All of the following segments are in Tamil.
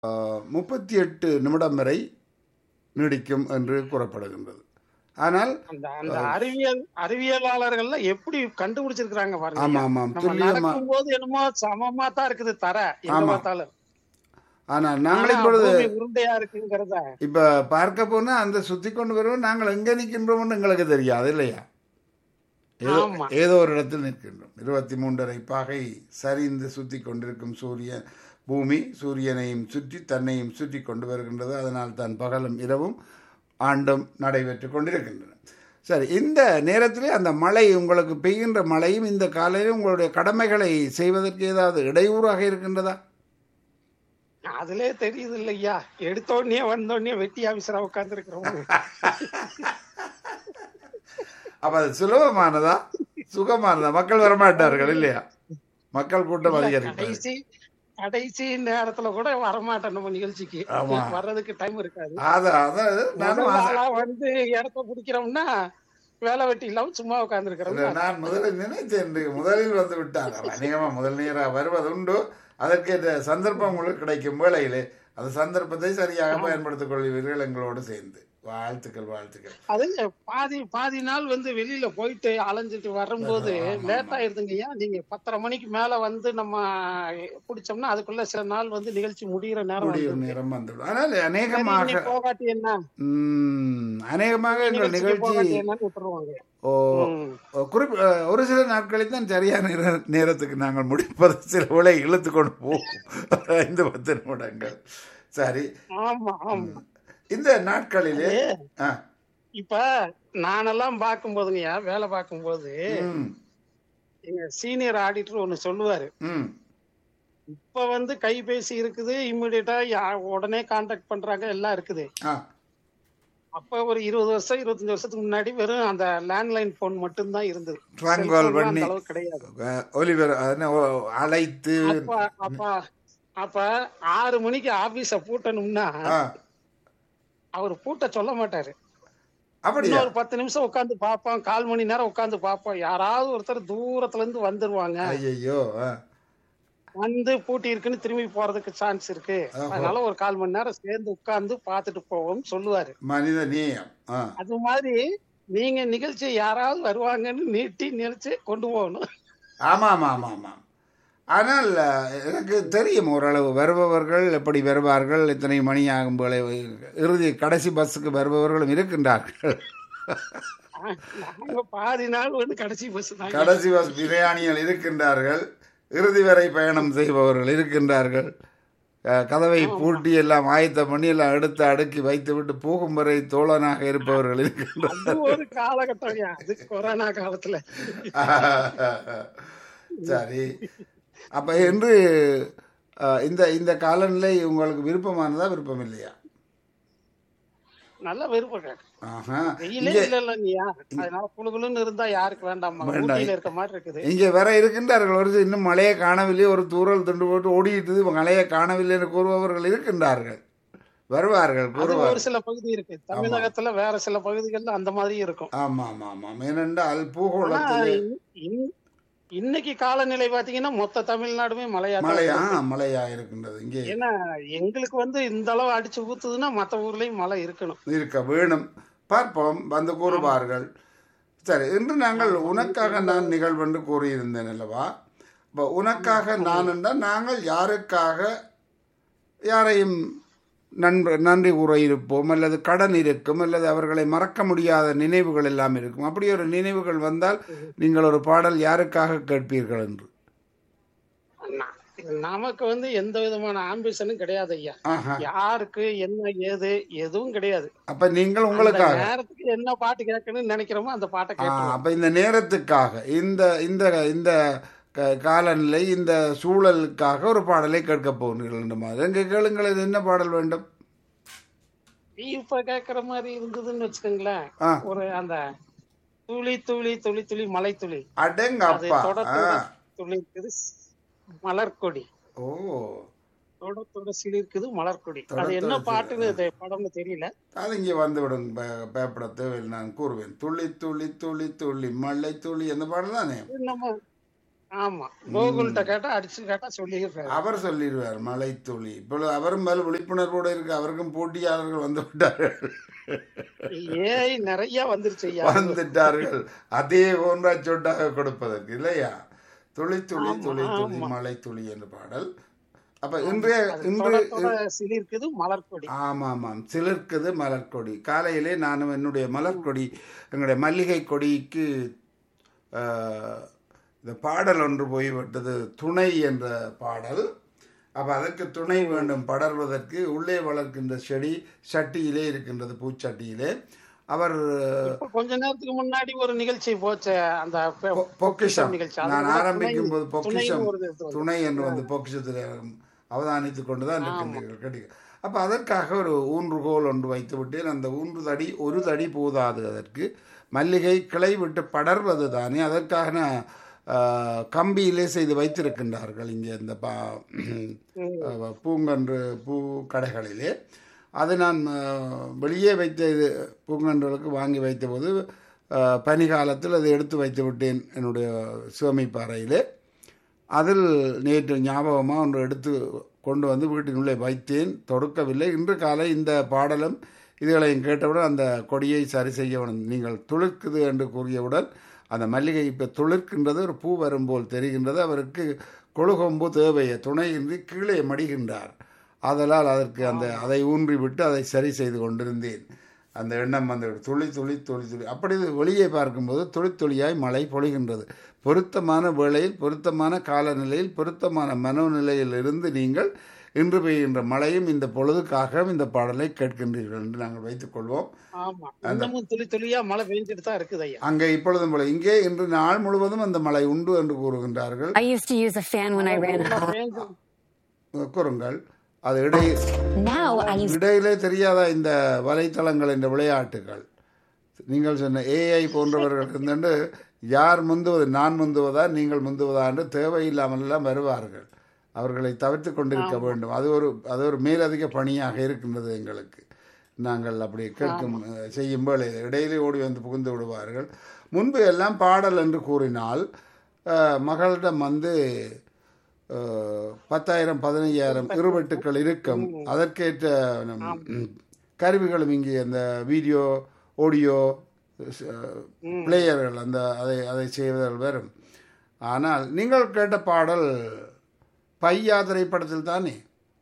முப்பத்தி எட்டு நிமிடம் வரை நீடிக்கும் என்று கூறப்படுகின்றது ஆனால் அந்த அந்த அறிவியல் அறிவியலாளர்கள்ல எப்படி கண்டுபிடிச்சிருக்காங்க பாருங்க ஆமா ஆமாம் நம்ம துல்லியமா நடக்கும்போது என்னமோ சமமா தான் இருக்குது தர எங்க ஆமா. பார்த்தாலும் ஆனால் நாங்கள் ஆனா இப்பொழுது பூமி உருண்டையா இருக்குங்கிறத இப்ப பார்க்க போனா அந்த சுத்தி கொண்டு வருவோம் நாங்கள் எங்க நிற்கின்றோம்னு எங்களுக்கு தெரியாது இல்லையா ஏதோ ஆமா. ஏதோ ஒரு இடத்தில் நிற்கின்றோம் இருபத்தி மூன்றரை பாகை சரிந்து சுத்தி கொண்டிருக்கும் சூரியன் பூமி சூரியனையும் சுற்றி தன்னையும் சுற்றி கொண்டு வருகின்றது அதனால் தான் பகலும் இரவும் ஆண்டும் நடைபெற்று கொண்டிருக்கின்றன சரி இந்த நேரத்திலே அந்த மழை உங்களுக்கு பெய்கின்ற மழையும் இந்த காலையில் உங்களுடைய கடமைகளை செய்வதற்கு ஏதாவது இடையூறாக இருக்கின்றதா அதுலயே தெரியுது இல்லையா எடுத்த உடனே வந்த உடனே வெட்டி ஆபீசரா உட்கார்ந்து இருக்கிறோம் அப்ப அது சுலபமானதா சுகமானதா மக்கள் வரமாட்டார்கள் இல்லையா மக்கள் கூட்டம் அதிகரிப்பார் கடைசி கடைசி நேரத்துல கூட வரமாட்டேன் நம்ம நிகழ்ச்சிக்கு ஆமா. வர்றதுக்கு டைம் இருக்காது அதான் அதான் நானும் முதல் ஆசை- ஆளா வந்து இடத்த பிடிக்கிறோம்னா வேலை வெட்டி இல்லாம சும்மா உட்கார்ந்து இல்ல, இருக்கிறோம் நான் முதலில் நினைத்தேன் இன்று முதலில் வந்து விட்டார் அநேகமா முதல் நேராக வருவதுண்டு அதற்கேற்ற சந்தர்ப்பம் உங்களுக்கு கிடைக்கும் வேளையிலே அந்த சந்தர்ப்பத்தை சரியாக பயன்படுத்திக் கொள்வீர்கள் எங்களோடு சேர்ந்து வாழ்த்துக்கள் வாழ்த்துக்கள் அது பாதி பாதி நாள் வந்து வெளியில போயிட்டு அலைஞ்சிட்டு வரும்போது ஆமா, லேட் ஆயிருதுங்க ஐயா நீங்க பத்தரை மணிக்கு மேல வந்து நம்ம பிடிச்சோம்னா அதுக்குள்ள சில நாள் வந்து நிகழ்ச்சி முடியிற நேரம் முடியும் வந்துருது. நேரம் வந்துவிடும் ஆனால் சரி, அநேகமாக இன்னைக்கு போகாட்டி என்ன ம், அநேகமாக எங்கள் நிகழ்ச்சிக்கு போகாட்டி நிகழ்ச்சி என்னன்னு விட்டுருவாங்க ஓ ம். குறிப் ஒரு சில நாட்களில் தான் சரியான நேர- நேரத்துக்கு நாங்கள் முடிப்பது சில விலை இழுத்து கொண்டு போவோம் ஐந்து பத்து நிமிடங்கள் சரி ஆமா ஆமா இந்த நாட்களிலே ஆ, இப்ப நானெல்லாம் பார்க்கும்போதுங்கய்யா வேலை பார்க்கும்போது ம், எங்க சீனியர் ஆடிட்டர் ஒண்ணு சொல்லுவாரு ம், இப்ப வந்து கைபேசி இருக்குது இம்மிடியட்டா உடனே கான்டாக்ட் பண்றாங்க எல்லாம் இருக்குது ஆ, அப்ப ஒரு இருபது வருஷம் இருபத்தஞ்சு வருஷத்துக்கு முன்னாடி வெறும் அந்த லேண்ட்லைன் போன் மட்டும்தான் இருந்தது Trunk Cell call phone பண்ணி. அந்த அளவுக்கு கிடையாது அஹ், ஒலிபர் என்ன, ஓ, அழைத்து அப்ப அப்ப அப்ப ஆறு மணிக்கு ஆபீஸ பூட்டணும்னா ஆ, அவர் பூட்ட சொல்ல மாட்டாரு அப்படியா இன்னொரு பத்து நிமிஷம் உட்காந்து பார்ப்போம் கால் மணி நேரம் உட்காந்து பார்ப்போம் யாராவது ஒருத்தர் தூரத்துல இருந்து வந்துருவாங்க ஐயோ வந்து பூட்டி இருக்குன்னு திரும்பி போறதுக்கு சான்ஸ் இருக்கு ஆஹா. அதனால ஒரு கால் மணி நேரம் சேர்ந்து உட்கார்ந்து பார்த்துட்டு போவோம் சொல்லுவாரு மனித நேயம் ஆ, அது மாதிரி நீங்க நிகழ்ச்சி யாராவது வருவாங்கன்னு நீட்டி நினைச்சு கொண்டு போகணும் ஆமா ஆமா ஆமா ஆமா ஆனால் அஹ், எனக்கு தெரியும் ஓரளவு வருபவர்கள் எப்படி வருவார்கள் இத்தனை மணி ஆகும் போல இறுதி கடைசி பஸ்ஸுக்கு வருபவர்களும் இருக்கின்றார்கள் நாங்க பாதி நாள் வந்து கடைசி பஸ் தான் கடைசி பஸ் பிரியாணிகள் இருக்கின்றார்கள் இறுதி வரை பயணம் செய்பவர்கள் இருக்கின்றார்கள் அஹ், கதவை பூட்டி எல்லாம் ஆயத்தம் பண்ணி எல்லாம் எடுத்து அடுக்கி வைத்து விட்டு போகும் வரை தோழனாக இருப்பவர்கள் இருக்கின்றார்கள் அது ஒரு காலகட்டம் அது கொரோனா காலத்துல சரி அப்ப என்று அஹ், இந்த இந்த காலநிலை உங்களுக்கு விருப்பமானதா விருப்பம் இல்லையா நல்ல விருப்பம் ஆஹா வெயிலே இங்கே இல்ல இல்லைங்கய்யா அதனால குளுகுளுன்னு இருந்தா யாருக்கு வேண்டாமா வேண்டாம். ஊட்டியில இருக்க மாதிரி இருக்குது இங்கே வேற இருக்கின்றார்கள் ஒரு சில இன்னும் மழையை காணவில்லை ஒரு தூரல் துண்டு போட்டு ஓடிட்டு மழையை காணவில்லை என்று கூறுபவர்கள் இருக்கின்றார்கள் வருவார்கள் அது கூறுவார் ஒரு சில பகுதி இருக்கு தமிழகத்துல வேற சில பகுதிகள்ல அந்த மாதிரி இருக்கும் ஆமா ஆமா ஆமாம் ஏனென்றால் ஆனா பூகோளத்திலே இன்- இன்- இன்னைக்கு காலநிலை பாத்தீங்கன்னா மொத்த தமிழ்நாடுமே மழையா தான் மழையா இருக்கு. மழையா இருக்கின்றது இங்கே ஏன்னா எங்களுக்கு வந்து இந்த அளவு அடிச்சு ஊத்துதுன்னா மத்த ஊர்லயும் மழை இருக்கணும் இருக்க வேணும் பார்ப்போம் வந்து கூறுவார்கள் சரி இன்று நாங்கள் உனக்காக நான் நிகழ்வென்று கூறியிருந்தேன் அல்லவா இப்போ உனக்காக நான் என்றால் நாங்கள் யாருக்காக யாரையும் நண்ப நன்றி கூற இருப்போம் அல்லது கடன் இருக்கும் அல்லது அவர்களை மறக்க முடியாத நினைவுகள் எல்லாம் இருக்கும் அப்படி ஒரு நினைவுகள் வந்தால் நீங்கள் ஒரு பாடல் யாருக்காக கேட்பீர்கள் என்று நா- நமக்கு வந்து எந்த விதமான ஆம்பிஷனும் கிடையாது ஐயா ஆஹா யாருக்கு என்ன ஏது எதுவும் கிடையாது அப்ப நீங்கள் அந்த உங்களுக்காக நேரத்துக்கு என்ன பாட்டு கேட்கணும்னு நினைக்கிறோமோ அந்த பாட்டை ஆ, கேட்கணும் அப்ப இந்த நேரத்துக்காக இந்த இந்த இந்த க- காலநிலை இந்த சூழலுக்காக ஒரு பாடலை கேட்க போகிறீர்கள் என்ற மாதிரி எங்க கேளுங்கள் இது என்ன பாடல் வேண்டும் இப்ப கேக்குற மாதிரி இருந்ததுன்னு வச்சுக்கோங்களேன் ஆ ஒரு அந்த துளி துளி துளி துளி மலை துளி அடங்க அது அப்பா தொட ஆ தொட துளி இருக்குது மலர்கொடி ஓ தொட தொட சிலிர்க்குது மலர்கொடி தொட அது என்ன தொட பாட்டுன்னு இது படம்னு தெரியல அது இங்கே வந்துவிடும் ப- பயப்பட தேவையில்லை நான் கூறுவேன் துளி துளி துளி துளி மழை துளி அந்த பாடல் தானே இது நம்ம ஆமா கோகுல்கிட்ட கேட்டா அடிச்சு கேட்டா சொல்லிடுறாரு அவர் சொல்லிடுவார் மலைத்துளி இப்பொழுது அவரும் மேல் விழிப்புணர்வோடு இருக்கு அவருக்கும் போட்டியாளர்கள் வந்து விட்டார்கள் ஏய் நிறைய வந்துருச்சு ஐயா வந்துட்டார்கள் அதே போன்றா சொட்டாக கொடுப்பதற்கு இல்லையா துளி துளி ஆமா, துளி துளி ஆமா. மலை துளி என்று பாடல் அப்ப இன்றைய அது இன்று தொட தொட சிலிர்க்குது மலர்கொடி ஆமாம் ஆமாம் சிலிர்க்குது மலர்கொடி காலையிலே நானும் என்னுடைய மலர்கொடி எங்களுடைய மல்லிகை கொடிக்கு ஆஹ், இந்த பாடல் ஒன்று போய்விட்டது துணை என்ற பாடல் அப்போ அதற்கு துணை வேண்டும் படர்வதற்கு உள்ளே வளர்க்கின்ற செடி சட்டியிலே இருக்கின்றது பூச்சட்டியிலே அவர் இப்ப கொஞ்ச நேரத்துக்கு முன்னாடி ஒரு நிகழ்ச்சி போச்சே அந்த பெ- பொ- பொக்கிஷம் நிகழ்ச்சி நான் அதுல ஆரம்பிக்கும் போது துணை- பொக்கிஷம் துணைன்னு ஒரு இது வந்து. துணை என்று வந்து பொக்கிஷத்தில் அவதானித்துக் கொண்டுதான் இருக்கின்றீர்கள் கிடைக்க அப்ப அதற்காக ஒரு ஊன்றுகோல் ஒன்று வைத்து விட்டேன் அந்த ஊன்று தடி ஒரு தடி போதாது அதற்கு மல்லிகை கிளை விட்டு படர்வது தானே அதற்காக நான், ஆஹ், கம்பியிலே செய்து வைத்திருக்கின்றார்கள் இங்கே இந்த பா அஹ், பூங்கன்று பூ கடைகளிலே அது நான் அஹ், வெளியே வைத்த இது பூங்கன்றுகளுக்கு வாங்கி வைத்தபோது அஹ், பனிகாலத்தில் அதை எடுத்து வைத்து விட்டேன் என்னுடைய சிவமைப்பாறையிலே அதில் நேற்று ஞாபகமாக ஒன்று எடுத்து கொண்டு வந்து வீட்டினுள்ளே வைத்தேன் தொடுக்கவில்லை இன்று காலை இந்த பாடலும் இதுகளையும் கேட்டவுடன் அந்த கொடியை சரி செய்யவுடன் நீங்கள் துளிர்க்குது என்று கூறியவுடன் அந்த மல்லிகை இப்போ துளிர்க்கின்றது ஒரு பூ வரும்போல் தெரிகின்றது அவருக்கு கொழுகொம்பு தேவையை துணையின்றி கீழே மடிகின்றார் ஆதலால் அதற்கு அந்த அதை ஊன்றி விட்டு அதை சரி செய்து கொண்டிருந்தேன் அந்த எண்ணம் வந்து துளி துளி துளி துளி அப்படி இது வெளியே பார்க்கும்போது துளி துளியாய் மழை பொழிகின்றது பொருத்தமான வேளையில் பொருத்தமான காலநிலையில் பொருத்தமான மனோநிலையில் இருந்து நீங்கள் இன்று பெய்கின்ற மழையும் இந்த பொழுதுக்காக இந்த பாடலை கேட்கின்றீர்கள் என்று நாங்கள் வைத்துக்கொள்வோம் ஆமா இன்னமும் துளி துளியா மழை பெஞ்சிட்டு தான் இருக்குது ஐயா அங்கே இப்பொழுதும் போல இங்கே இன்று நாள் முழுவதும் அந்த மழை உண்டு என்று கூறுகின்றார்கள் I used to use a fan when I ran out. பேஞ்சு- கூறுங்கள் அது இடையே Now I use இடையிலே தெரியாத இந்த வலைத்தளங்கள் இந்த விளையாட்டுகள் நீங்கள் சொன்ன ஏஐ போன்றவர்கள் இருந்துட்டு யார் முந்துவது நான் முந்துவதா நீங்கள் முந்துவதா என்று தேவையில்லாமல் எல்லாம் வருவார்கள் அவர்களை தவிர்த்து கொண்டிருக்க வேண்டும் அது ஒரு அது ஒரு மேலதிக பணியாக இருக்கின்றது எங்களுக்கு நாங்கள் அப்படி கேட்கும் அஹ், செய்யும் வேளையில் இடையிலே ஓடி வந்து புகுந்து விடுவார்கள் முன்பு எல்லாம் பாடல் என்று கூறினால் அஹ், மகளிடம் வந்து அஹ், பத்தாயிரம் பதினையாயிரம் இருவெட்டுக்கள் இருக்கும் அதற்கேற்ற ம், கருவிகளும் இங்கே அந்த வீடியோ ஆடியோ பிளேயர்கள் அந்த அதை அதை செய்வதில் வரும் ஆனால் நீங்கள் கேட்ட பாடல் பையா திரைப்படத்தில் தானே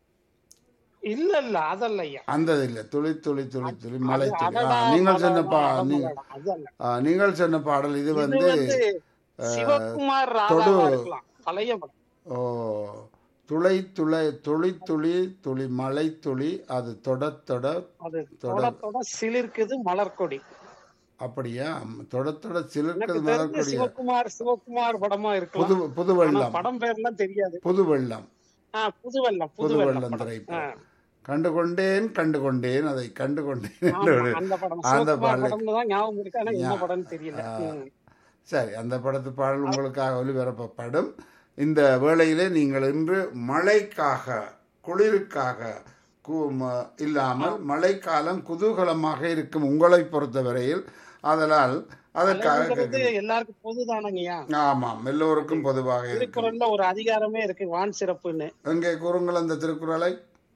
இல்ல இல்ல அதல்ல ஐயா அந்த இல்லை துளி துளி துளி துளி மலை அது துளி ஆ, அடடா, நீங்கள் சொன்ன பா மலடா, நீங்கள் மலடா, அதல்ல. ஆ, நீங்கள் சொன்ன பாடல் இது இது வந்து வந்து சிவகுமார் ராதாவா இருக்கலாம் பழைய படம் ஓ துளை துளை துளி துளி துளி மலை துளி அது தொட தொட அது தொட தொட சிலிர்க்குது மலர்கொடி அப்படியா தொட தொட எனக்கு சிலிர்க்கிறது தெரிஞ்ச மலர்கொடியா சிவகுமார் சிவகுமார் படமா புது இருக்கலாம் புது ஆனா வெள்ளம் படம் பேர்லாம் தெரியாது புது வெள்ளம் ஆ, புதுவெள்ளம் புது புதுவெள்ளம் வெள்ளம் படம். ஆ, திரைப்படம் கண்டு கொண்டேன் கண்டு கொண்டேன் அதை கண்டு கொண்டேன் ஆமா, என்று ஒரு- அந்த படம் அந்த சிவகுமார் பாடலை படம்னு தான் ஞாபகம் இருக்கு ஆனா என்ன படம்னு தெரியல ம். சரி அந்த படத்து பாடல் உங்களுக்காக ஒளிபரப்பப்படும் இந்த வேளையிலே நீங்கள் இன்று மழைக்காக குளிருக்காக கு- ம- இல்லாமல் மழைக்காலம் குதூகலமாக இருக்கும் உங்களை பொறுத்தவரையில் அதனால் அதற்காக மலைங்கிறது எல்லாருக்கும் பொதுதானங்கய்யா ஆமாம் எல்லோருக்கும் பொதுவாக இருக்கும் திருக்குறள்ல ஒரு அதிகாரமே இருக்கு வான் சிறப்புன்னு எங்கே கூறுங்கள் அந்த திருக்குறளை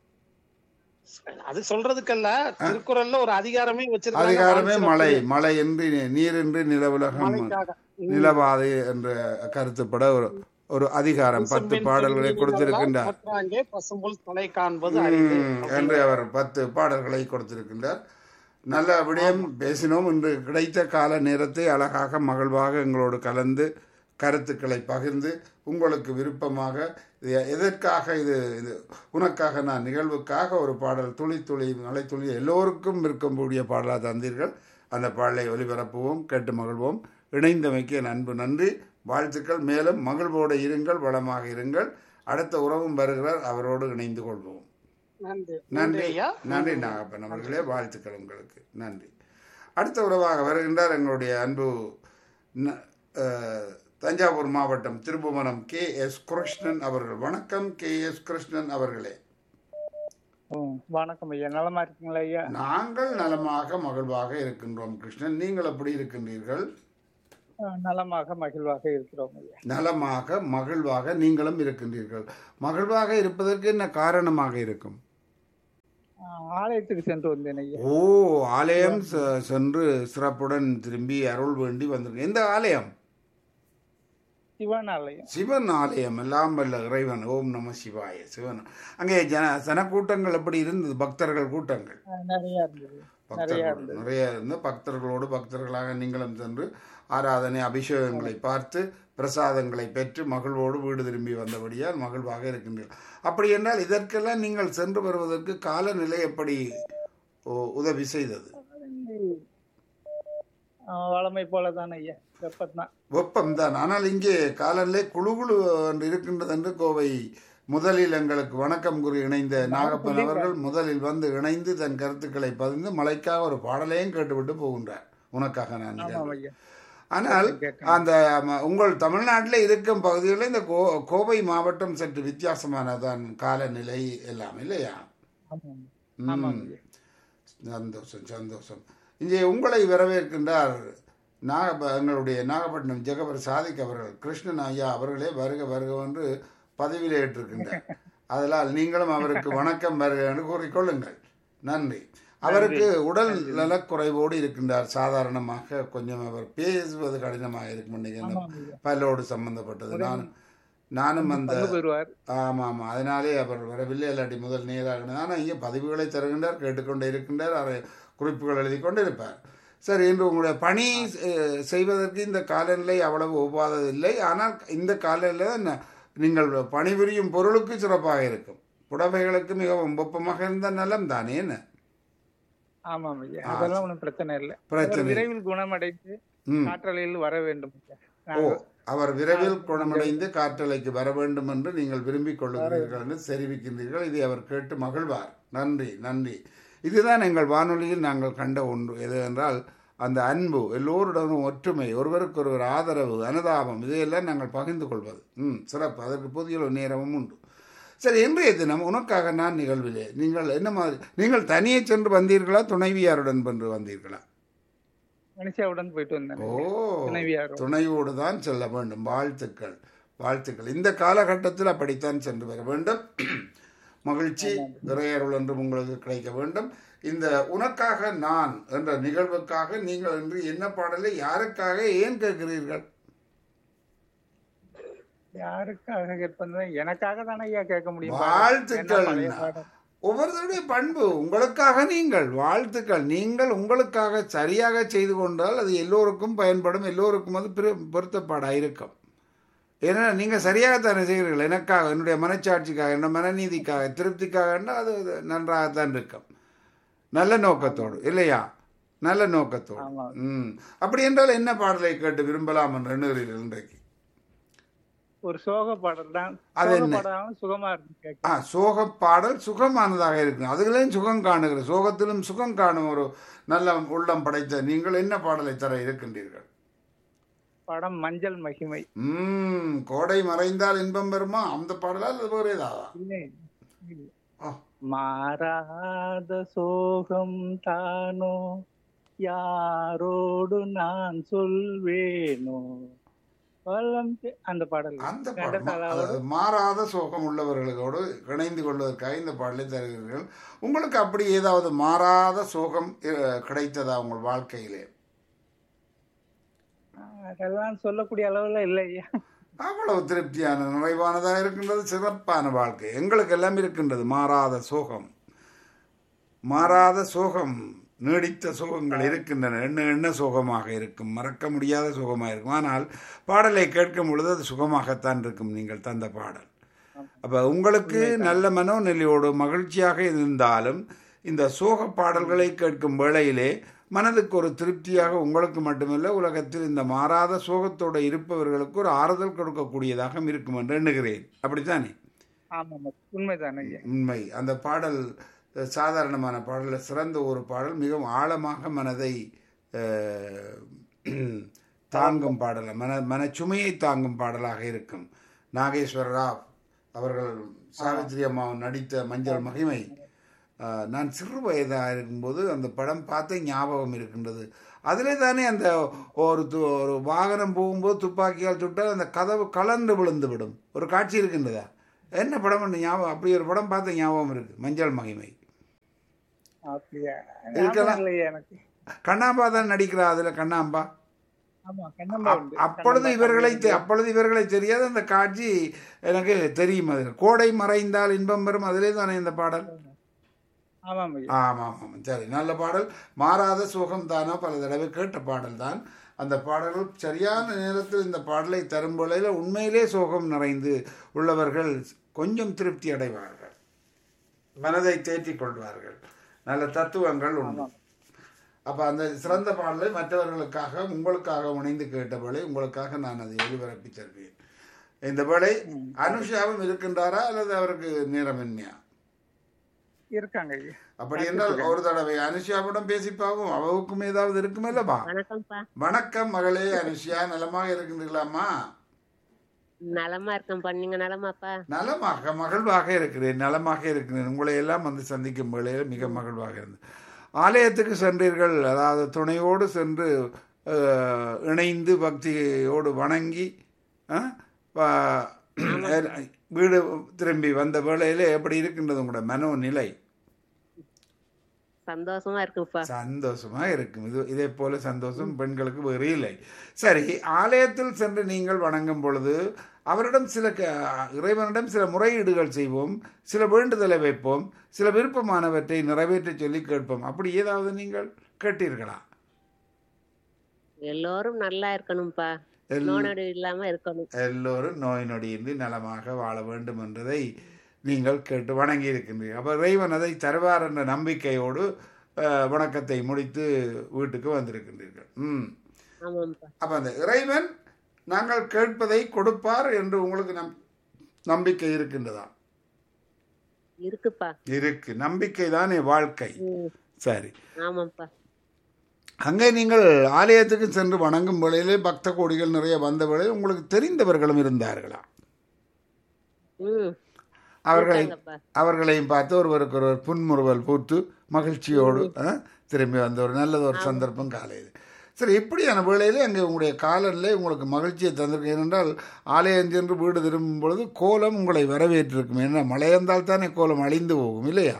அது சொல்றதுக்கல்ல திருக்குறள்ல ஒரு அதிகாரமே வச்சிருக்காங்க அதிகாரமே வான் மழை சிறப்புன்னு. மழை என்று நீரின்றி நிலவுலகம் மழைக்காக. ம். நிலவாது என்ற கருத்துப்பட ஒரு ஒரு அதிகாரம் பத்து பசும்பின் பாடல்களை செல்வி கொடுத்திருக்கின்றார் நிழலால் மற்றாங்கே பசும்புல் தொலை காண்பது அரிது ம், என்று அவர் பத்து பாடல்களை கொடுத்திருக்கின்றார் நல்ல விடயம் பேசினோம் இன்று கிடைத்த கால நேரத்தை அழகாக மகிழ்வாக எங்களோடு கலந்து கருத்துக்களை பகிர்ந்து உங்களுக்கு விருப்பமாக இது எதற்காக இது இது உனக்காக நான் நிகழ்வுக்காக ஒரு பாடல் துளி துளி மலை துளி எல்லோருக்கும் இருக்கக்கூடிய பாடலாக தந்தீர்கள் அந்த பாடலை ஒலிபரப்புவோம் கேட்டு மகிழ்வோம் இணைந்தமைக்கு என் அன்பு நன்றி வாழ்த்துக்கள் மேலும் மகிழ்வோடு இருங்கள் வளமாக இருங்கள் அடுத்த உறவும் வருகிறார் அவரோடு இணைந்து கொள்வோம் நன்றி நன்றி நன்றி ஐயா நன்றி நாகப்பன் அவர்களே வாழ்த்துக்கள் உங்களுக்கு நன்றி அடுத்த உறவாக வருகின்றார் எங்களுடைய அன்பு ந- அஹ், தஞ்சாவூர் மாவட்டம் திருப்புவனம் கே எஸ் கிருஷ்ணன் அவர்கள் வணக்கம் கே எஸ் கிருஷ்ணன் அவர்களே ம், வணக்கம் ஐயா நலமா இருக்கீங்களா ஐயா நாங்கள் நலமாக மகிழ்வாக இருக்கின்றோம் கிருஷ்ணன் நீங்கள் எப்படி இருக்கின்றீர்கள் அஹ், நலமாக மகிழ்வாக இருக்கிறோம் ஐயா நலமாக மகிழ்வாக நீங்களும் இருக்கின்றீர்கள் மகிழ்வாக இருப்பதற்கு என்ன காரணமாக இருக்கும் அஹ், ஆலயத்துக்கு சென்று வந்தேன் ஐயா ஓ ஆலயம் செ- சென்று சிறப்புடன் திரும்பி அருள் வேண்டி வந்திருக்கேன் எந்த ஆலயம் சிவன் ஆலயம் சிவன் ஆலயம் எல்லாம் வல்ல இறைவன் ஓம் நம சிவாய சிவன் அங்கே ஜன ஜனக்கூட்டங்கள் எப்படி இருந்தது பக்தர்கள் கூட்டங்கள் அஹ், நிறைய இருந்தது நிறைய பக்தர்கள் இருந்தது நிறைய இருந்து பக்தர்களோடு பக்தர்களாக நீங்களும் சென்று ஆராதனை அபிஷேகங்களை பார்த்து பிரசாதங்களை பெற்று மகிழ்வோடு வீடு திரும்பி வந்தபடியால் மகிழ்வாக இருக்கின்றீர்கள் அப்படி என்றால் இதற்கெல்லாம் நீங்கள் சென்று வருவதற்கு காலநிலை எப்படி உ- உதவி செய்தது அஹ், வழமை போலதான் ஐயா வெப்பத்தான் வெப்பம்தான் ஆனால் இங்கே காலநிலை குழு குழு என்று இருக்கின்றது என்று கோவை முதலில் எங்களுக்கு வணக்கம் கூறி இணைந்த நாகப்பன் அவர்கள் முதலில் வந்து இணைந்து தன் கருத்துக்களை பதிந்து மலைக்காக ஒரு பாடலையும் கேட்டுவிட்டு போகின்றார் உனக்காக நான் ஆமாம் நிகழ்வு. ஐயா ஆனால் கேட்டேன். அந்த ம, உங்கள் தமிழ்நாட்டில் இருக்கும் பகுதிகளில் இந்த கோ கோவை மாவட்டம் சற்று வித்தியாசமானதான் காலநிலை எல்லாம் இல்லையா ஆமாம் ம். ஆமாம் ஐயா சந்தோஷம் சந்தோஷம் இங்கே உங்களை வரவேற்கின்றார் நாக எங்களுடைய நாகப்பட்டினம் ஜெகபர் சாதிக் அவர்கள் கிருஷ்ணன் ஐயா அவர்களே வருக வருக என்று பதவியில் ஏற்றிருக்கின்றார் அதனால் நீங்களும் அவருக்கு வணக்கம் வருக என்று கூறிக்கொள்ளுங்கள் நன்றி அவருக்கு உடல் நலக்குறைவோடு இருக்கின்றார் சாதாரணமாக கொஞ்சம் அவர் பேசுவது கடினமாக இருக்கும் நினைக்கிறேன் ஆமாம் ஐயா பல்லோடு சம்பந்தப்பட்டது நான் நானும் அந்த பங்கு பெறுவார் ஆமாம் ஆமாம் அதனாலே அவர் வரவில்லை இல்லாட்டி முதல் நேராக ஆனால் இங்கே பதிவுகளை தருகின்றார் கேட்டுக்கொண்டே இருக்கின்றார் அதை குறிப்புகள் எழுதி கொண்டு இருப்பார் சரி இன்று உங்களுடைய பணி அஹ், செய்வதற்கு இந்த காலநிலை அவ்வளவு ஒவ்வாததில்லை ஆனால் இந்த காலநிலை தான் ந- நீங்கள் பணிபுரியும் பொருளுக்கு சிறப்பாக இருக்கும் புடவைகளுக்கு மிகவும் வெப்பமாக இருந்த நலம் தானே என்ன ஆமாம் ஐயா அதெல்லாம் ஒன்றும் பிரச்சனை இல்லை பிரச்சனை அவர் விரைவில் குணமடைந்து ம் காற்றலையில் வர வேண்டும் ஐயா ஓ நாங்கள் அவர் விரைவில் குணமடைந்து காற்றலைக்கு வர வேண்டும் என்று நீங்கள் விரும்பிக் கொள்ளுகிறீர்கள் என்று தெரிவிக்கின்றீர்கள் இதை அவர் கேட்டு மகிழ்வார் நன்றி நன்றி இதுதான் எங்கள் வானொலியில் நாங்கள் கண்ட ஒன்று எது என்றால் அந்த அன்பு எல்லோருடனும் ஒற்றுமை ஒருவருக்கொருவர் ஆதரவு அனுதாபம் இதையெல்லாம் நாங்கள் பகிர்ந்து கொள்வது ம் சிறப்பு அதற்கு புதிய ஒரு நேரமும் உண்டு சரி இன்றைய தினம் உனக்காக நான் நிகழ்விலே நீங்கள் என்ன மாதிரி நீங்கள் தனியே சென்று வந்தீர்களா துணைவியாருடன் சென்று வந்தீர்களா மனுஷாவுடன் போயிட்டு வந்தேன் ஓ துணைவியாரும் துணையோடு தான் செல்ல வேண்டும் வாழ்த்துக்கள் வாழ்த்துக்கள் இந்த காலகட்டத்தில் அப்படித்தான் சென்று வர வேண்டும் மகிழ்ச்சி இறையருள் என்றும் உங்களுக்கு கிடைக்க வேண்டும் இந்த உனக்காக நான் என்ற நிகழ்வுக்காக நீங்கள் இன்று என்ன பாடலை யாருக்காக ஏன் கேட்கிறீர்கள் யாருக்காக கேட்பது எனக்காக தானே ஐயா கேட்க முடியும் வாழ்த்துக்கள். என்ன பழைய பாடல். ஒவ்வொருத்தருடைய பண்பு உங்களுக்காக நீங்கள் வாழ்த்துக்கள் நீங்கள் உங்களுக்காக சரியாக செய்து கொண்டால் அது எல்லோருக்கும் பயன்படும் எல்லோருக்கும் அது பிர- பொருத்தப்பாடாக இருக்கும் ஏன்னா நீங்கள் சரியாகத்தானே செய்கிறீர்கள் எனக்காக என்னுடைய மனச்சாட்சிக்காக என்னுடைய மனநீதிக்காக திருப்திக்காக என்றால் அது அது நன்றாகத்தான் இருக்கும் நல்ல நோக்கத்தோடு இல்லையா நல்ல நோக்கத்தோடு ஆமா. ம் அப்படி என்றால் என்ன பாடலை கேட்டு விரும்பலாம் என்று எண்ணுகிறீர்கள் இன்றைக்கு ஒரு சோக பாடல் தான் அது சோக என்ன? பாடலாம் சுகமா இருக்கு கேட்க ஆ சோக பாடல் சுகமானதாக இருக்கும் அதுகளையும் சுகம் காணுகிற சோகத்திலும் சுகம் காணும் ஒரு நல்ல உள்ளம் படைத்த நீங்கள் என்ன பாடலை தர இருக்கின்றீர்கள் படம் மஞ்சள் மகிமை ம் கோடை மறைந்தால் இன்பம் பெறுமா அந்த பாடலா அல்லது வேறு ஏதாவா இல்லை இல்லை. ஆ, மாறாத சோகம் தானோ யாரோடு நான் சொல்வேனோ வலம் பெ- அந்த பாடல் அந்த ரெண்டு பாடல் மா- தாளாவோடு அதாவது மாறாத சோகம் உள்ளவர்களோடு இணைந்து கொள்வதற்காக இந்த பாடலை தருகிறீர்கள் உங்களுக்கு அப்படி ஏதாவது மாறாத சோகம் அஹ், கிடைத்ததா உங்கள் வாழ்க்கையிலே அதெல்லாம் சொல்லக்கூடிய அளவுல இல்லையா அவ்வளவு திருப்தியான நிறைவானதாக இருக்கின்றது சிறப்பான வாழ்க்கை எங்களுக்கு எல்லாம் இருக்கின்றது மாறாத சோகம் மாறாத சோகம் நீடித்த சோகங்கள் இருக்கின்றன எண்ண எண்ண சுகமாக இருக்கும் மறக்க முடியாத சுகமாக இருக்கும் ஆனால் பாடலை கேட்கும் பொழுது அது சுகமாகத்தான் இருக்கும் நீங்கள் தந்த பாடல் அப்போ உங்களுக்கு நல்ல மனோநிலையோடு மகிழ்ச்சியாக இருந்தாலும் இந்த சோக பாடல்களை கேட்கும் வேளையிலே மனதுக்கு ஒரு திருப்தியாக உங்களுக்கு மட்டுமல்ல உலகத்தில் இந்த மாறாத சோகத்தோடு இருப்பவர்களுக்கு ஒரு ஆறுதல் கொடுக்கக்கூடியதாக இருக்கும் என்று எண்ணுகிறேன் அப்படித்தானே ஆமா ஆமா. உண்மைதான் ஐயா உண்மை அந்த பாடல் அஹ், சாதாரணமான பாடல் சிறந்த ஒரு பாடல் மிகவும் ஆழமாக மனதை அஹ், தாங்கும் பாடல் மன மனச்சுமையை தாங்கும் பாடலாக இருக்கும் நாகேஸ்வர ராவ் அவர்கள் சாவித்ரி அம்மா நடித்த மஞ்சள் மகிமை ஆஹ், நான் சிறு வயதாக இருக்கும்போது அந்த படம் பார்த்த ஞாபகம் இருக்கின்றது அதிலே தானே அந்த ஒரு து- ஒரு வாகனம் போகும்போது துப்பாக்கியால் சுட்டால் அந்த கதவு கலந்து விழுந்து விடும் ஒரு காட்சி இருக்கின்றதா என்ன படம் ஞாபகம் அப்படி ஒரு படம் பார்த்த ஞாபகம் இருக்கு மஞ்சள் மகிமை அப்படியா இருக்கலாம். ஞாபகம் இல்லையே எனக்கு கண்ணாம்பா தான் நடிக்கிறா அதுல கண்ணாம்பா ஆமா கண்ணம்மா அப்- உண்டு அப்பொழுது கண்ணம்மா இவர்களை கண்ணம்மா. தெ- அப்பொழுது இவர்களை தெரியாத அந்த காட்சி எனக்கு தெரியும் அது கோடை மறைந்தால் இன்பம் பெறும் அதிலே தானே இந்த பாடல் ஆமாம் ஐயா ஆமாம் ஆமாம் சரி நல்ல பாடல் மாறாத சுகம் தானா பல தடவை கேட்ட பாடல் தான் அந்த பாடல்கள் சரியான நேரத்தில் இந்த பாடலை தரும் வேளையில் உண்மையிலே சோகம் நிறைந்து உள்ளவர்கள் கொஞ்சம் திருப்தி அடைவார்கள் மனதை தேற்றிக் கொள்வார்கள் நல்ல தத்துவங்கள் உண்டு அப்ப அந்த சிறந்த பாடலை மற்றவர்களுக்காக உங்களுக்காக இணைந்து கேட்டபடி உங்களுக்காக நான் அதை ஒளிபரப்பி தருவேன் இந்த வேளை அனுஷாவும் இருக்கின்றாரா அல்லது அவருக்கு நேரமின்மையா இருக்காங்க ஐயா அப்படி என்றால் ஒரு தடவை அனுஷாவிடம் பேசி பார்ப்போம் அவவுக்கும் ஏதாவது இருக்குமில்லப்பா வணக்கம்ப்பா வணக்கம் மகளே அனுஷியா நலமாக இருக்கின்றீங்களாம்மா நலமா இருக்கேன்ப்பா நீங்க நலமாப்பா நலமாக மகிழ்வாக இருக்கிறேன் நலமாக இருக்கிறேன் உங்களை எல்லாம் வந்து சந்திக்கும் வேளையில் மிக மகிழ்வாக இருந்தது ஆலயத்துக்கு சென்றீர்கள் அதாவது துணையோடு சென்று அஹ், இணைந்து பக்தியோடு வணங்கி அஹ், வ- வீடு திரும்பி வந்த வேளையிலே எப்படி இருக்கின்றது உங்களோட மனோநிலை சந்தோஷமா இருக்குப்பா சந்தோஷமா இருக்கும் இது இதே போல சந்தோஷம் பெண்களுக்கு வேறு இல்லை சரி ஆலயத்தில் சென்று நீங்கள் வணங்கும் பொழுது அவரிடம் சில க- இறைவனிடம் சில முறையீடுகள் செய்வோம் சில வேண்டுதலை வைப்போம் சில விருப்பமானவற்றை நிறைவேற்ற சொல்லி கேட்போம் அப்படி ஏதாவது நீங்கள் கேட்டீர்களா எல்லோரும் நல்லா இருக்கணும்ப்பா எல்- நோனடு இல்லாம இருக்கணும் எல்லோரும் நோய் நொடியின்றி நலமாக வாழ வேண்டும் என்பதை நீங்கள் கேட்டு வணங்கி இருக்கின்றீர்கள் அப்போ இறைவன் அதை தருவார் என்ற நம்பிக்கையோடு அஹ், வணக்கத்தை முடித்து வீட்டுக்கு வந்திருக்கின்றீர்கள் ம் ஆமாம்ப்பா அப்போ அந்த இறைவன் நாங்கள் கேட்பதை கொடுப்பார் என்று உங்களுக்கு நம் நம்பிக்கை இருக்கின்றதா இருக்குப்பா இருக்கு நம்பிக்கை தானே வாழ்க்கை ம், சரி ஆமாம்ப்பா அங்கே நீங்கள் ஆலயத்துக்கு சென்று வணங்கும் வேளையிலே பக்த கோடிகள் நிறைய வந்த வேளையில் உங்களுக்கு தெரிந்தவர்களும் இருந்தார்களா ம் அவர்களை இருக்காங்கப்பா. அவர்களையும் பார்த்து ஒருவருக்கு ஒருவர் புன்முறுவல் பூத்து மகிழ்ச்சியோடு ஆ, திரும்பி வந்த ஒரு நல்லது ஒரு சந்தர்ப்பம் காலையில் சரி இப்படியான வேளையிலே அங்கே உங்களுடைய காலனிலே உங்களுக்கு மகிழ்ச்சியை தந்திருக்கு ஏனென்றால் ஆலயம் சென்று வீடு திரும்பும் பொழுது கோலம் உங்களை வரவேற்றிருக்கும் ஏன்னா மழையந்தால் தானே கோலம் அழிந்து போகும் இல்லையா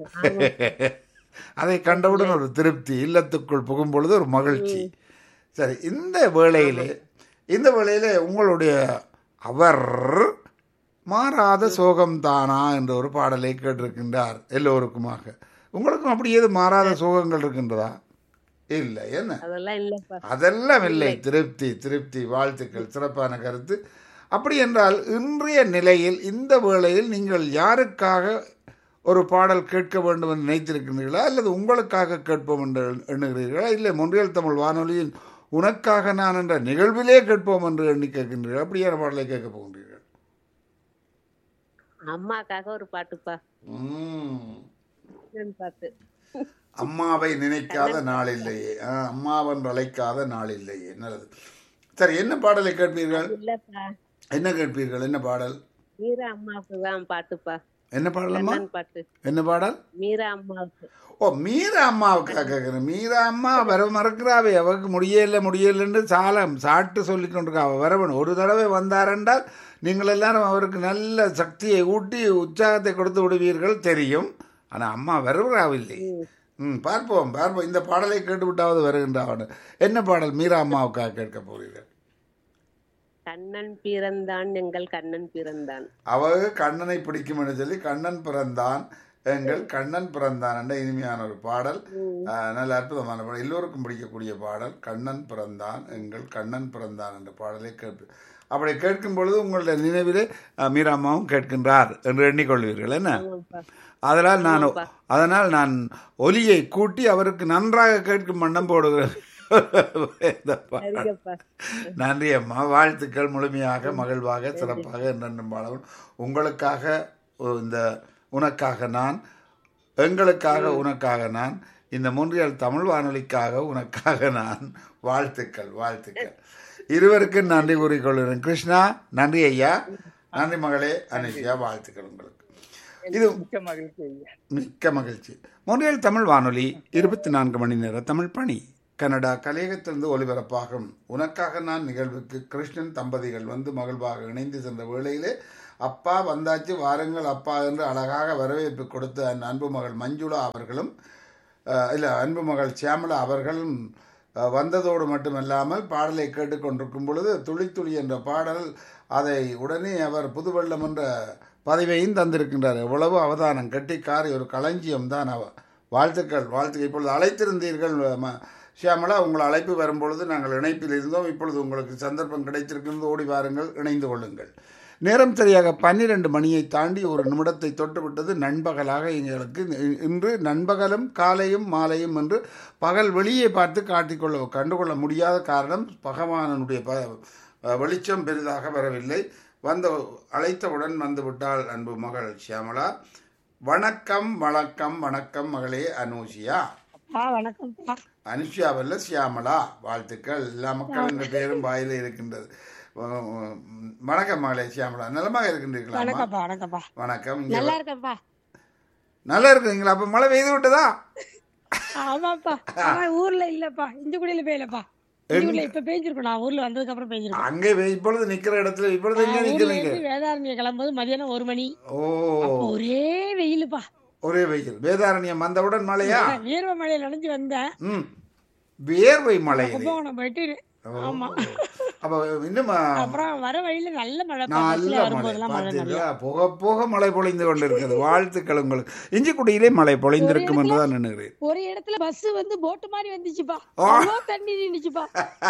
அதை கண்டவுடன் ஒரு திருப்தி இல்லத்துக்குள் புகும் பொழுது ஒரு மகிழ்ச்சி சரி இந்த வேளையிலே இந்த வேளையிலே உங்களுடைய அவர் மாறாத சோகம்தானா என்ற ஒரு பாடலை கேட்டிருக்கின்றார் எல்லோருக்குமாக உங்களுக்கும் அப்படி ஏது மாறாத சோகங்கள் இருக்கின்றதா இல்லை என்ன அதெல்லாம் இல்லப்பா அதெல்லாம் இல்லை திருப்தி திருப்தி வாழ்த்துக்கள் சிறப்பான கருத்து அப்படி என்றால் இன்றைய நிலையில் இந்த வேளையில் நீங்கள் யாருக்காக ஒரு பாடல் கேட்க வேண்டும் என்று நினைத்திருக்கிறீர்களா அல்லது உங்களுக்காக கேட்போம் என்று எண்ணுகிறீர்களா இல்லை மொன்றியல் தமிழ் வானொலியில் உனக்காக நான் என்ற நிகழ்விலே கேட்போம் என்று எண்ணி கேட்கின்றீர்கள் அப்படியான பாடலை கேட்க போகின்றீர்கள் அம்மாக்காக ஒரு பாட்டுப்பா உம். என்னன்னு பாட்டு அம்மாவை நினைக்காத நாள் இல்லையே ஆ, அம்மாவன் அழைக்காத நாள் இல்லையே நல்லது சரி என்ன பாடலை கேட்பீர்கள் இல்லப்பா என்ன கேட்பீர்கள் என்ன பாடல் மீரா அம்மாவுக்கு தான் பாட்டுப்பா என்ன பாடலம்மா கண்ணன் பாட்டு என்ன பாடல் மீரா அம்மாவுக்கு ஓ மீரா அம்மாவுக்காக கேட்குறேன் மீரா அம்மா வர மறக்கிறாவே அவருக்கு முடியல முடியலன்னு சாலம் சாட்டு சொல்லி கொண்டிருக்கா அவ வரவன் ஒரு தடவை வந்தாரென்றால் நீங்கள் எல்லாரும் அவருக்கு நல்ல சக்தியை ஊட்டி உற்சாகத்தை கொடுத்து விடுவீர்கள் தெரியும் ஆனால் அம்மா வருகிறாவில்லை ம் பார்ப்போம் பார்ப்போம் இந்த பாடலை கேட்டுவிட்டாவது வருகின்றான் என்ன பாடல் மீரா அம்மாவுக்காக கேட்க போகிறீர்கள் கண்ணன் பிறந்தான் எங்கள் கண்ணன் பிறந்தான் அவங்க கண்ணனை பிடிக்கும் என்று சொல்லி கண்ணன் பிறந்தான் எங்கள் கண்ணன் பிறந்தான் என்ற இனிமையான ஒரு பாடல் ஆஹ், நல்ல அற்புதமான பாடல் எல்லோருக்கும் பிடிக்கக்கூடிய பாடல் கண்ணன் பிறந்தான் எங்கள் கண்ணன் பிறந்தான் என்ற பாடலை கேட்டு அப்படி கேட்கும் பொழுது உங்களுடைய நினைவிலே ஆஹ், மீராம்மாவும் கேட்கின்றார் என்று எண்ணிக்கொள்வீர்கள் என்ன ஆமாப்பா அதனால் நான் அதனால் நான் ஒலியை கூட்டி அவருக்கு நன்றாக கேட்கும் வண்ணம் போடுகிறேன் இந்த பாடல். சரிங்கப்பா நன்றி அம்மா வாழ்த்துக்கள் முழுமையாக மகிழ்வாக சிறப்பாக என்றென்றும் வாழவும் உங்களுக்காக ஒ- இந்த உனக்காக நான் எங்களுக்காக உனக்காக நான் இந்த மூன்றியல் தமிழ் வானொலிக்காக உனக்காக நான் வாழ்த்துக்கள் வாழ்த்துக்கள் இருவருக்கும் நன்றி கூறிக்கொள்கிறேன் கிருஷ்ணா நன்றி ஐயா நன்றி மகளே அனுஷியா வாழ்த்துக்கள் உங்களுக்கு இது மிக்க மகிழ்ச்சி ஐயா மிக்க மகிழ்ச்சி மொழியல் தமிழ் வானொலி இருபத்தி நான்கு மணி நேர தமிழ் பணி கனடா கலையகத்திலிருந்து ஒலிபரப்பாகும் உனக்காக நான் நிகழ்வுக்கு கிருஷ்ணன் தம்பதிகள் வந்து மகிழ்வாக இணைந்து சென்ற வேளையிலே அப்பா வந்தாச்சு வாருங்கள் அப்பா என்று அழகாக வரவேற்பு கொடுத்த அந்த அன்பு மகள் மஞ்சுளா அவர்களும் அஹ், இல்ல அன்பு மகள் சியாமலா அவர்களும் அஹ், வந்ததோடு மட்டுமல்லாமல் பாடலை கேட்டுக்கொண்டிருக்கும் பொழுது துளி துளி என்ற பாடல் அதை உடனே அவர் புதுவெள்ளம் என்ற பதவியையும் தந்திருக்கின்றார் எவ்வளவு அவதானம் கெட்டிக்காரி ஒரு களஞ்சியம் தான் அவர் வாழ்த்துக்கள் வாழ்த்துக்கள் இப்பொழுது அழைத்திருந்தீர்கள் ம- ஷியாமளா உங்கள் அழைப்பு வரும்பொழுது நாங்கள் இணைப்பில் இருந்தோம் இப்பொழுது உங்களுக்கு சந்தர்ப்பம் கிடைத்திருக்கிறது ஓடி வாருங்கள் இணைந்து கொள்ளுங்கள் நேரம் சரியாக பன்னிரண்டு மணியை தாண்டி ஒரு நிமிடத்தை தொட்டுவிட்டது நண்பகலாக எங்களுக்கு இ- இன்று நண்பகலும் காலையும் மாலையும் என்று பகல் வெளியே பார்த்து காட்டிக்கொள்ள கண்டுகொள்ள முடியாத காரணம் பகவானனுடைய ப வெளிச்சம் பெரிதாக வரவில்லை வந்த அழைத்தவுடன் வந்து விட்டாள் அன்பு மகள் ஷியாமளா வணக்கம் வணக்கம் வணக்கம் மகளே அனூஷியா ஆ வணக்கம்ப்பா அனுஷியாவல்ல சியாமளா வாழ்த்துக்கள் எல்லா மக்களின் பேரும் வாயில இருக்கின்றது வ- வ- வணக்கம் மகளே சியாமளா நலமாக இருக்கின்றீர்களா வணக்கம்ப்பா வணக்கம்ப்பா வணக்கம் இங்க நல்லா வ- இருக்கேன்ப்பா நல்லா இருக்குங்களா அப்ப மழை பெய்து விட்டதா ஆமாப்பா ஆனா ஊர்ல இல்லப்பா இஞ்சிக்குடியில பெய்யலப்பா இஞ்சிக்குடியில இப்ப பெய்ஞ்சிருக்கும் நான் ஊர்ல வந்ததுக்கு அப்புறம் பெய்ஞ்சிருக்கும் அங்கே வெ- இப்பொழுது நிக்கிற இடத்துல இப்பொழுது எங்க ஊர்ல நிக்கிறீங்க இருந்து வேதாரண்யம் கிளம்பும்போது மதியானம் ஒரு மணி ஓ அப்ப ஒரே வெயிலுப்பா ஒரே வெயில் வேதாரண்யம் வந்தவுடன் மழையா வீரவ மழையில நனைஞ்சு வந்தேன் ம் வியர்வை மழை இது கும்பகோணம் போயிட்டு ஆமா அப்ப இன்னும் ஆ, அப்புறம் வர வழியில நல்ல மழை நல்ல பஸ்ல மழை வரும்போதெல்லாம் மழை நிறைய பார்த்தீர்களா போக போக மழை பொழிந்து கொண்டிருக்கிறது வாழ்த்துக்கள் உங்களுக்கு இஞ்சிக்குடியிலே மழை பொழிந்திருக்கும் என்றுதான் நினைக்கிறேன் ஒரு இடத்துல பஸ் வந்து போட்டு மாதிரி வந்துச்சுப்பா ஆ. அவ்வளோ தண்ணி நின்னுச்சுப்பா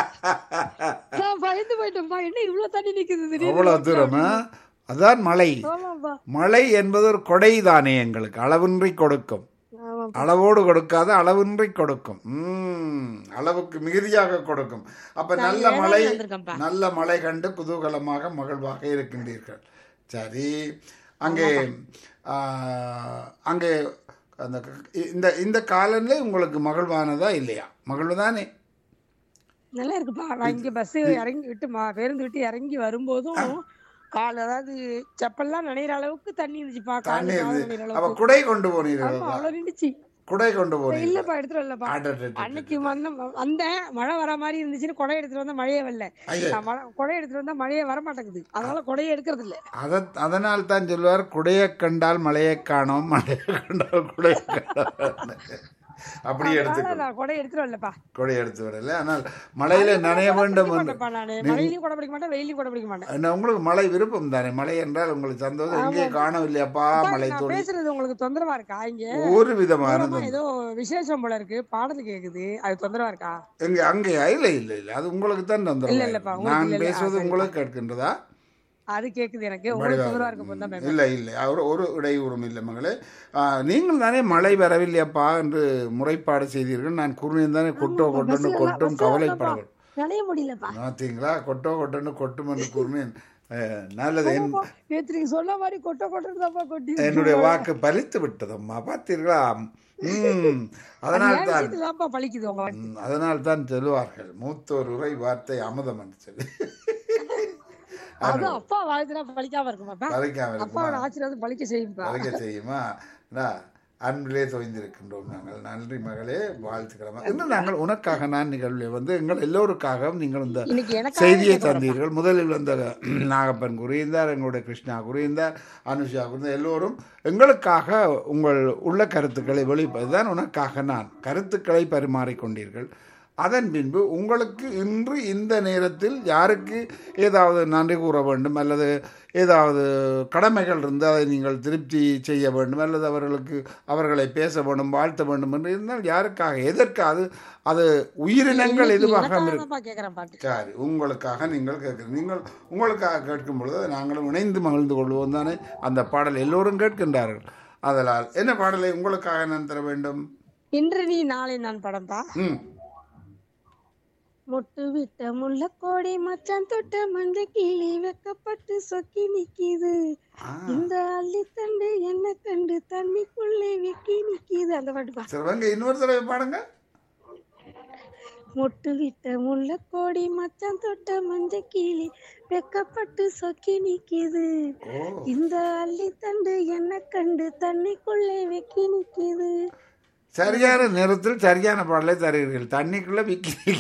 நான் பயந்து போயிட்டேன்ப்பா என்ன இவ்வளவு தண்ணி நிக்குது திடீர்னு அவ்வளவு தூரமா அதான் மழை ஆமாப்பா மழை என்பது ஒரு கொடை தானே எங்களுக்கு அளவின்றி கொடுக்கும் ஆமாப்பா அளவோடு கொடுக்காத அளவின்றி கொடுக்கும் உம் அளவுக்கு மிகுதியாக கொடுக்கும் அப்ப நான் நல்ல வேளாண்மை மழை வந்திருக்கேன்ப்பா. நல்ல மழை கண்டு குதூகலமாக மகிழ்வாக இருக்கின்றீர்கள் சரி அங்கே ஆ, அங்கே அந்த க- இந்த இந்த காலநிலை உங்களுக்கு மகிழ்வானதா இல்லையா மகிழ்வு தானே நல்லா இருக்குப்பா நான் இங்க பஸ் இறங்கி விட்டு மா- பேருந்து விட்டு இறங்கி வரும்போதும் கால் அதாவது செப்பல்லாம் நனைகிற அளவுக்கு தண்ணி இருந்துச்சுப்பா கால் தண்ணி கால் இருந்து நனைகிற அப்ப அளவுக்கு குடை கொண்டு போனீர்கள் ஆமா அவ்வளவு நின்றுச்சு குடை கொண்டு போனீர்கள் இல்லப்பா எடுத்துட்டு வரலப்பா அடடடடட. அன்னைக்கு வந்த வந்தேன் மழை வர மாதிரி இருந்துச்சுன்னு குடை எடுத்துட்டு வந்தா மழையே வரல ஐயே. நான் மழை குடை எடுத்துட்டு வந்தா மழையே வர மாட்டேங்குது அதனால குடையே எடுக்கிறது இல்ல அத அதனால் தான் சொல்லுவார் குடையைக் கண்டால் மழையைக் காணோம் மழையை கண்டால் குடையை காணோம் அப்படி அதனால எடுத்துக்கோ நான் குடை எடுத்துட்டு வரலப்பா கொடை எடுத்து வரல ஆனால் மழையில நனைய வேண்டும் என்று மாட்டேன்ப்பா நானு மழையிலயும் குடை பிடிக்க மாட்டேன் வெயிலையும் குடை பிடிக்க மாட்டேன் என்ன, உங்களுக்கு மழை விருப்பம் தானே மழை என்றால் உங்களுக்கு சந்தோஷம் எங்கே காணவில்லையாப்பா அப்பா, மழை நான் தோணி பேசுறது உங்களுக்கு தொந்தரவா இருக்கா இங்க ஒரு விதமான தூரமா ஏதோ விசேஷம் போல இருக்கு பாடல் கேக்குது அது தொந்தரவா இருக்கா எங்க அங்கே இல்ல இல்ல இல்ல அது உங்களுக்கு தான் இல்ல, தொந்தரவு இல்லப்பா, உங்களுக்கு நான் இல்ல, இல்ல. பேசுவது ஆ, சரிப்பா. உங்களுக்கு கேட்கின்றதா அது கேக்குது எனக்கு உங்களுக்கு தொந்தரவா இருக்க போது தான் பேசுறேன் இல்லை இல்லை அவர் ஒரு இடையூறும் இல்லை மகளே ஆ, நீங்கள் தானே மழை வரவில்லையப்பா என்று முறைப்பாடு செய்தீர்கள் நான் கூறினேன் தானே கொட்டோ கொட்டோன்னு கொட்டும் கவலைப்பட நனைய முடியலப்பா பார்த்தீங்களா கொட்டோ கொட்டோன்னு கொட்டும் என்று கூறினேன் அஹ், நல்லது என் நேத்து நீங்க சொன்ன மாதிரி கொட்ட கொட்டதாப்பா கொட்டி என்னுடைய வாக்கு பலித்து விட்டதம்மா பார்த்தீர்களா ம் அதனால் தான் தான்ப்பா பழிக்குது உங்க வாக்கு. ம், அதனால் தான் சொல்லுவார்கள் மூத்தோர் உரை வார்த்தை அமுதம் என்று சொல்லி அது அப்பா வாழ்த்துனா பழிக்காம இருக்குமாப்பா பலிக்காம அப்பாவோட இருக்குமா ஆசீர்வாதம் பழிக்க செய்யும்பா பலிக்க செய்யுமா என்ன, அன்பிலே தோய்ந்திருக்கின்றோம் நாங்கள் நன்றி மகளே வாழ்த்துக்கிறோம் இன்று நாங்கள் உனக்காக நான் நிகழ்வில் வந்து எங்கள் எல்லோருக்காகவும் நீங்கள் இந்த இன்னைக்கு எனக்காக செய்தியை கேட்க வரப்பா. தந்தீர்கள் முதலில் வந்த நாகப்பன் கூறியிருந்தார் எங்களுடைய கிருஷ்ணா கூறியிருந்தார் அனுஷா கூறியிருந்தார் எல்லோரும் எங்களுக்காக உங்கள் உள்ள கருத்துக்களை வெளிப்பதுதான் உனக்காக நான் கருத்துக்களை பரிமாறிக்கொண்டீர்கள் அதன் பின்பு உங்களுக்கு இன்று இந்த நேரத்தில் யாருக்கு ஏதாவது நன்றி கூற வேண்டும் அல்லது ஏதாவது கடமைகள் இருந்து அதை நீங்கள் திருப்தி செய்ய வேண்டும் அல்லது அவர்களுக்கு அவர்களை பேச வேண்டும் வாழ்த்த வேண்டும் என்று இருந்தால் யாருக்காக எதற்கு அது அது உயிரினங்கள் இன்னைக்கு எதுவாக எனக்காக இருக்கும் தான்ப்பா கேக்குறேன் பாட்டு சரி உங்களுக்காக நீங்கள் கேட்குறீங்க நீங்கள் உங்களுக்காக கேட்கும் பொழுது நாங்களும் இணைந்து மகிழ்ந்து கொள்வோம் தானே அந்த பாடல் எல்லோரும் கேட்கின்றார்கள் அதனால் என்ன பாடலை உங்களுக்காக நான் தர வேண்டும் இன்று நீ நாளை நான் படம்பா ம் மொட்டு விட்ட முள்ளக்கோடி மச்சான் தொட்ட மஞ்ச கிளி வெக்கப்பட்டு சொக்கி நிக்கிது ஆ, இந்த அள்ளித்தண்டு என்ன கண்டு தண்ணிக்குள்ளே விக்கி நிக்கிது அந்த பாட்டுப்பா சரி வாங்க இன்னொரு தடவை பாடுங்க மொட்டு விட்ட முல்லை கோடி மச்சான் தொட்ட மஞ்ச கிளி வெக்கப்பட்டு சொக்கி நிக்குது ஓ இந்த அள்ளி தண்டு என்ன கண்டு தண்ணிக்குள்ளே வெக்கி நிக்குது சரியான நேரத்தில் சரியான பாடலை தருகிறீர்கள் தண்ணிக்குள்ள விக்கி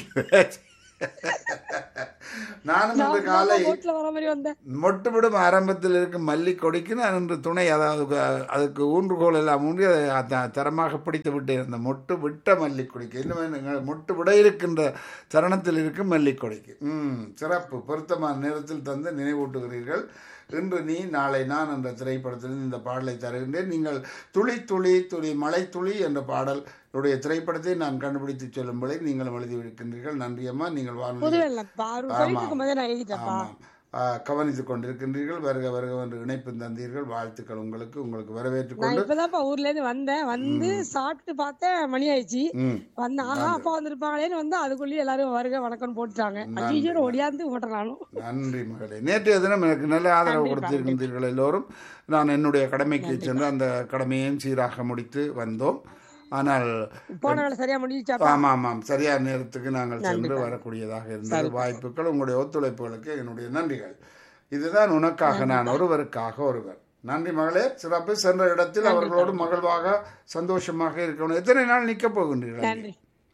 நானும் இன்று காலை போட்ல வர மாதிரி வந்தேன் மொட்டுவிடும் ஆரம்பத்தில் இருக்கும் மல்லி கொடிக்கு நான் இன்று துணை அதாவது அஹ், அதுக்கு ஊன்றுகோல் எல்லாம் ஊன்றி அதை அத- தரமாக பிடித்து விட்டேன் அந்த மொட்டு விட்ட மல்லி கொடிக்கு இன்னும் நீங்கள் மொட்டு விட இருக்கின்ற தருணத்தில் இருக்கும் மல்லி கொடிக்கு ம் சிறப்பு பொருத்தமான நேரத்தில் தந்து நினைவூட்டுகிறீர்கள் இன்று நீ நாளை நான் என்ற திரைப்படத்தில் இந்த பாடலை தருகின்றேன் நீங்கள் துளி துளி துளி மலை துளி என்ற பாடல் உடைய திரைப்படத்தை நான் கண்டுபிடித்து சொல்லும்படி நீங்களும் எழுதியிருக்கின்றீர்கள் நன்றியம்மா நீங்கள் வானொலி புதுவெல்லாம் பாரு சொல்லிட்டு இருக்கும்போதே நான் எழுதிட்டேன்ப்பா ஆமாம் ஆ, கவனித்துக் கொண்டிருக்கின்றீர்கள் வருக வருக என்று இணைப்பு தந்தீர்கள் வாழ்த்துக்கள் உங்களுக்கு உங்களுக்கு வரவேற்றுக் நான் கொண்டு இப்பதான்ப்பா ஊர்ல இருந்து வந்தேன் வந்து சாப்பிட்டு பார்த்தேன் மணி ஆயிடுச்சு ம் வந்து ஆஹா அப்பா வந்திருப்பாங்களேன்னு வந்து அதுக்குள்ளேயே எல்லாரும் வருக வணக்கம் போட்டுட்டாங்க அஜிஜோட ஒடியாந்து போட்டேன் நானும் நன்றி மகளே நேற்றைய தினம் எனக்கு நல்ல ஆதரவு கொடுத்திருக்கின்றீர்கள் எல்லோரும் நான் என்னுடைய கடமைக்கு சென்று அந்த கடமையையும் சீராக முடித்து வந்தோம் ஆனால் போன வேலை சரியா முடிஞ்சாப்பா ஆமாம் ஆமாம் சரியான நேரத்துக்கு நாங்கள் சென்று வரக்கூடியதாக இருந்தது வாய்ப்புகள் உங்களுடைய ஒத்துழைப்புகளுக்கு என்னுடைய நன்றிகள் இதுதான் உனக்காக நான் ஒருவருக்காக ஒருவர் நன்றி மகளே சிறப்பு சென்ற இடத்தில் அவர்களோடு மகிழ்வாக சந்தோஷமாக இருக்கணும் எத்தனை நாள் நிற்க போகின்றீர்கள் நன்றி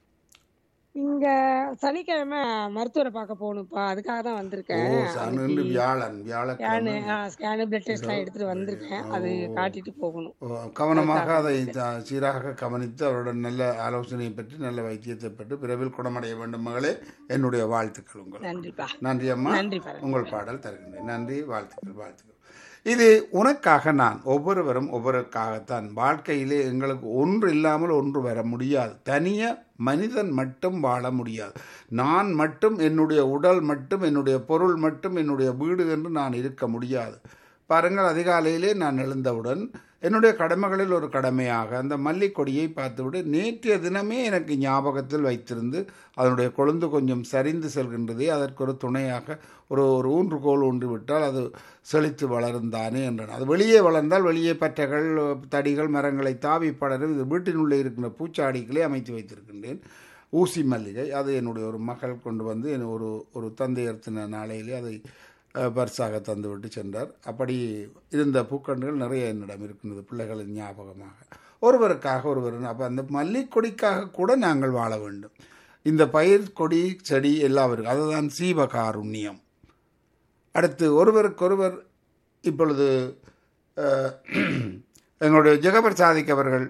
இங்க சனிக்கிழமை மருத்துவரை பார்க்க போகணும்ப்பா அதுக்காக தான் ஓ வந்திருக்கேன் சனு வியாழன் ஸ்கேனு வியாழக்கிழமை ஸ்கேனு பிளட் டெஸ்ட் எல்லாம் எடுத்துட்டு வந்திருக்கேன் அது காட்டிட்டு போகணும் ஓ, கவனமாக அதை த- சீராக கவனித்து அவருடன் நல்ல ஆலோசனையை பெற்று நல்ல வைத்தியத்தை பெற்று விரைவில் குணமடைய வேண்டும் மகளே என்னுடைய வாழ்த்துக்கள் உங்களுக்கு நன்றிப்பா நன்றி அம்மா நன்றி பாருங்க உங்கள் பாடல் தருகின்றேன் நன்றி வாழ்த்துக்கள் வாழ்த்துக்கள் இது உனக்காக நான் ஒவ்வொருவரும் ஒவ்வொருக்காகத்தான் வாழ்க்கையிலே எங்களுக்கு ஒன்று இல்லாமல் ஒன்று வர முடியாது தனிய மனிதன் மட்டும் வாழ முடியாது நான் மட்டும் என்னுடைய உடல் மட்டும் என்னுடைய பொருள் மட்டும் என்னுடைய வீடு என்று நான் இருக்க முடியாது பாருங்கள் அதிகாலையிலே நான் எழுந்தவுடன் என்னுடைய கடமைகளில் ஒரு கடமையாக அந்த மல்லிக்கொடியை பார்த்துவிட்டு நேற்றைய தினமே எனக்கு ஞாபகத்தில் வைத்திருந்து அதனுடைய கொழுந்து கொஞ்சம் சரிந்து செல்கின்றதே அதற்கு ஒரு துணையாக ஒரு ஒரு ஊன்றுகோல் ஊன்றி விட்டால் அது செழித்து வளரும் தானே என்றான் அது வெளியே வளர்ந்தால் வெளியே பற்றைகள் தடிகள் மரங்களை தாவி படரும் இது வீட்டினுள்ளே இருக்கின்ற பூச்சாடிகளை அமைத்து வைத்திருக்கின்றேன் ஊசி மல்லிகை அது என்னுடைய ஒரு மகள் கொண்டு வந்து என் ஒரு ஒரு தந்தையர்த்தின நாளையிலே அதை அஹ், பரிசாக தந்துவிட்டு சென்றார் அப்படி இருந்த பூக்கண்டுகள் நிறைய என்னிடம் இருக்கின்றது பிள்ளைகளின் ஞாபகமாக ஒருவருக்காக ஒருவர் அப்போ அந்த மல்லிக்கொடிக்காக கூட நாங்கள் வாழ வேண்டும் இந்த பயிர் கொடி செடி எல்லாவருக்கும் அதுதான் சீவகாருண்யம் அடுத்து ஒருவருக்கொருவர் இப்பொழுது அஹ், எங்களுடைய ஜெகபர் சாதிக் அவர்கள்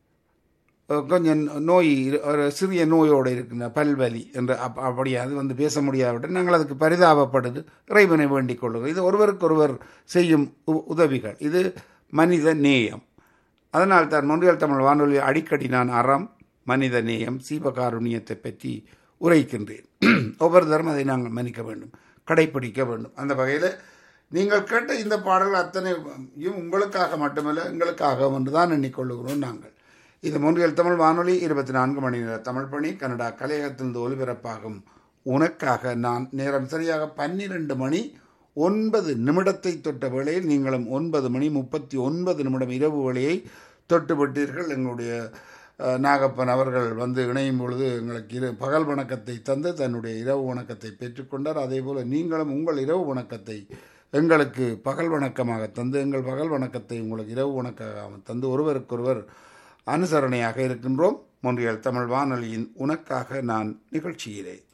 அஹ், கொஞ்சம் நோய் இரு- ஒரு சிறிய நோயோடு இருக்கின்ற பல்வலி என்று அப் அப்படி அது வந்து பேச முடியாவிட்டு நாங்கள் அதுக்கு பரிதாபப்படுது இறைவனை வேண்டிக் கொள்ளுங்கள் இது ஒருவருக்கொருவர் செய்யும் உ- உதவிகள் இது மனித நேயம் அதனால் தான் மொன்றியல் தமிழ் வானொலி அடிக்கடி நான் அறம் மனித நேயம் சீபகாருண்யத்தை பற்றி உரைக்கின்றேன் ஒவ்வொரு தரம் அதை நாங்கள் மன்னிக்க வேண்டும் கடைப்பிடிக்க வேண்டும் அந்த வகையில் நீங்கள் கேட்ட இந்த பாடல்கள் அத்தனையும் உங்களுக்காக மட்டுமல்ல எங்களுக்காக என்று தான் எண்ணிக்கொள்ளுகிறோம் நாங்கள் இது மொன்றியல் தமிழ் வானொலி இருபத்தி நான்கு மணி நேர தமிழ் பணி கனடா கலையகத்திலிருந்து ஒலிபரப்பாகும் உனக்காக நான் நேரம் சரியாக பன்னிரண்டு மணி ஒன்பது நிமிடத்தை தொட்ட வேளையில் நீங்களும் ஒன்பது மணி முப்பத்தி ஒன்பது நிமிடம் இரவு வேளையை தொட்டுவிட்டீர்கள் எங்களுடைய அஹ், நாகப்பன் அவர்கள் வந்து இணையும் பொழுது எங்களுக்கு இரு பகல் வணக்கத்தை தந்து தன்னுடைய இரவு வணக்கத்தை பெற்றுக்கொண்டார் அதே போல் நீங்களும் உங்கள் இரவு வணக்கத்தை எங்களுக்கு பகல் வணக்கமாக தந்து எங்கள் பகல் வணக்கத்தை உங்களுக்கு இரவு வணக்கமாக தந்து ஒருவருக்கொருவர் அனுசரணையாக இருக்கின்றோம் மொன்றியல் தமிழ் வானொலியின் உனக்காக நான் நிகழ்ச்சியிலே